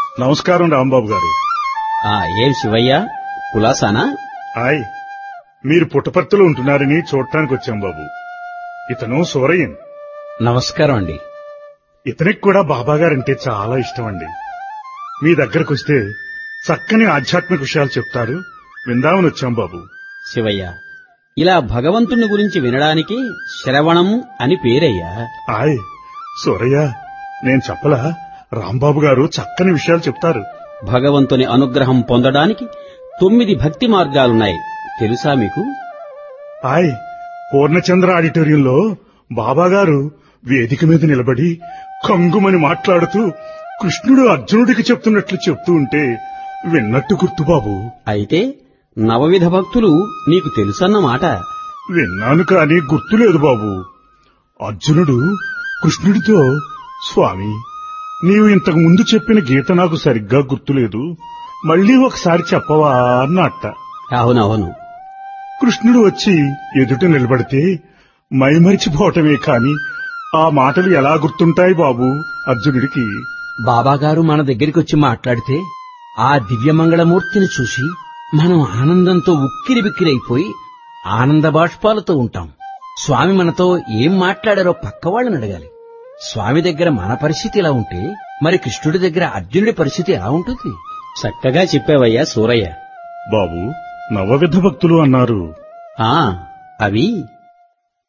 నమస్కారం రాంబాబు గారు ఆ ఏం శివయ్య కులాసానా ఆయ్ మీరు పుట్టపర్తిలో ఉంటున్నారని చూడటానికి వచ్చాం బాబు ఇతను సూరయ్యన్ నమస్కారం అండి ఇతనికి కూడా బాబా గారంటే చాలా ఇష్టం అండి మీ దగ్గరకు వస్తే చక్కని ఆధ్యాత్మిక విషయాలు చెప్తారు విందామని వచ్చాం బాబు శివయ్య ఇలా భగవంతుని గురించి వినడానికి శ్రవణం అని పేరయ్యా ఆయ్ సూరయ్య నేను చెప్పలా రాంబాబు గారు చక్కని విషయాలు చెప్తారు భగవంతుని అనుగ్రహం పొందడానికి తొమ్మిది భక్తి మార్గాలున్నాయి తెలుసా మీకు ఆయ్ పూర్ణచంద్ర ఆడిటోరియంలో బాబా గారు వేదిక మీద నిలబడి కంగుమని మాట్లాడుతూ కృష్ణుడు అర్జునుడికి చెప్తున్నట్లు చెప్తూ ఉంటే విన్నట్టు గుర్తు బాబు అయితే నవవిధ భక్తులు నీకు తెలుసన్నమాట విన్నాను కాని గుర్తులేదు బాబు అర్జునుడు కృష్ణుడితో స్వామి నీవు ఇంతకు ముందు చెప్పిన గీత నాకు సరిగ్గా గుర్తులేదు మళ్ళీ ఒకసారి చెప్పవా అన్నట్ట అవునవును కృష్ణుడు వచ్చి ఎదుట నిలబడితే మైమరిచిపోవటమే కాని ఆ మాటలు ఎలా గుర్తుంటాయి బాబు అర్జునుడికి బాబాగారు మన దగ్గరికి వచ్చి మాట్లాడితే ఆ దివ్యమంగళమూర్తిని చూసి మనం ఆనందంతో ఉక్కిరి బిక్కిరైపోయి ఆనంద బాష్పాలతో ఉంటాం స్వామి మనతో ఏం మాట్లాడారో పక్క వాళ్ళని అడగాలి స్వామి దగ్గర మన పరిస్థితి ఇలా ఉంటే మరి కృష్ణుడి దగ్గర అర్జునుడి పరిస్థితి ఎలా ఉంటుంది చక్కగా చెప్పావయ్యా సూరయ్య బాబు నవవిధ భక్తులు అన్నారు ఆ అవి